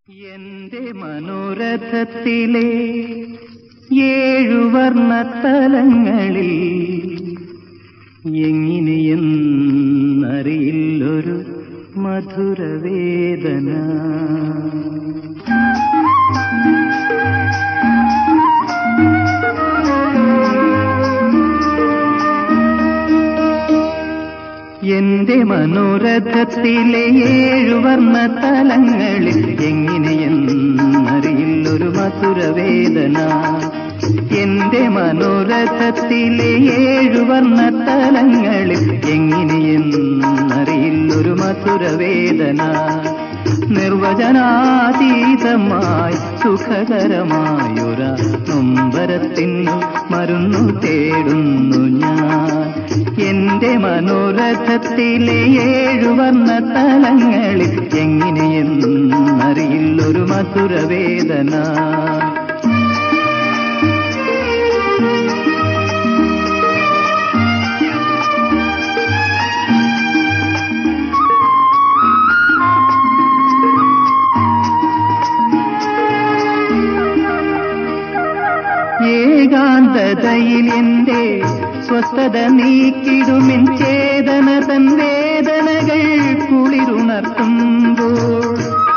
എന്റെ മനോരഥത്തിലെ ഏഴുവർണ്ണ തലങ്ങളിൽ എങ്ങനെയെന്നറിയില്ലൊരു മധുരവേദന എന്റെ മനോരഥത്തിലെ ഏഴുവർണ്ണ തലങ്ങളിൽ എങ്ങനെയെന്നറിയില്ലൊരു മധുരവേദന എന്റെ മനോരഥത്തിലെ ഏഴുവർണ്ണ തലങ്ങളിൽ എങ്ങനെയെന്നറിയില്ലൊരു മധുരവേദന നിർവചനാതീതമായി സുഖകരമായൊര നൊമ്പരത്തിനു മരുന്നു തേടുന്നു ഞാൻ എന്റെ മനോരഥത്തിലെ ഏഴുവർണ്ണ തലങ്ങളിൽ എങ്ങനെയെന്നറിയില്ലൊരു മധുരവേദന ഏകാന്തതയിൽ എന്റെ സ്വസ്ഥത നീക്കിടുമിൻ ചേതന തൻ വേദനകൾ കുളിരുണർത്തുമ്പോൾ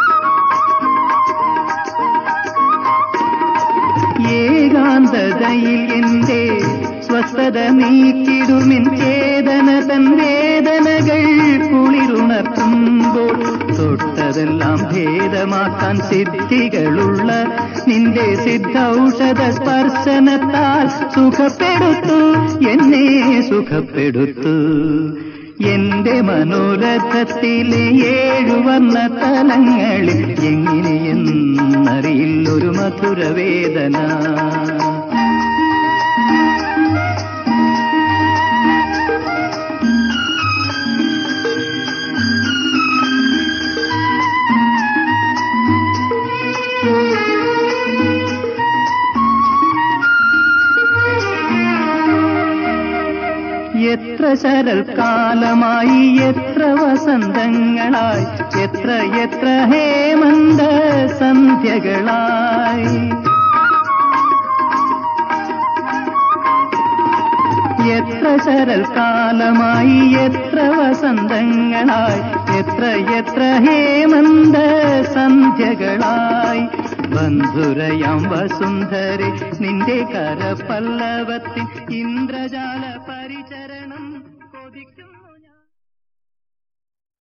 ഏകാന്തതയിൽ എന്റെ സ്വസ്ഥത നീക്കിടുമിൻ ചേതന തൻ വേദനകൾ കുളിരുണർത്തുമ്പോൾ തൊട്ടതെല്ലാം ഭേദമാക്കാൻ സിദ്ധികളുള്ള നിന്റെ സിദ്ധൌഷധ സ്പർശനത്താൽ സുഖപ്പെടുത്തു എന്നെ സുഖപ്പെടുത്തു എന്റെ മനോരഥത്തിലെ ഏഴുവർണ്ണ തലങ്ങളിൽ എങ്ങനെയെന്നറിയില്ലൊരു മധുരവേദന എത്ര ശരൽ കാലമായി എത്ര വസന്തങ്ങളായി എത്ര എത്ര ഹേമന്ത സന്ധ്യകളായി എത്ര ശരൽ കാലമായി എത്ര വസന്തങ്ങളായി എത്ര എത്ര ഹേമന്ത സന്ധ്യകളായി ബന്ധുരയാം വസുന്ധരി നിന്റെ കരപല്ലവത്തിൻ ഇന്ദ്രജാല പരിചരണം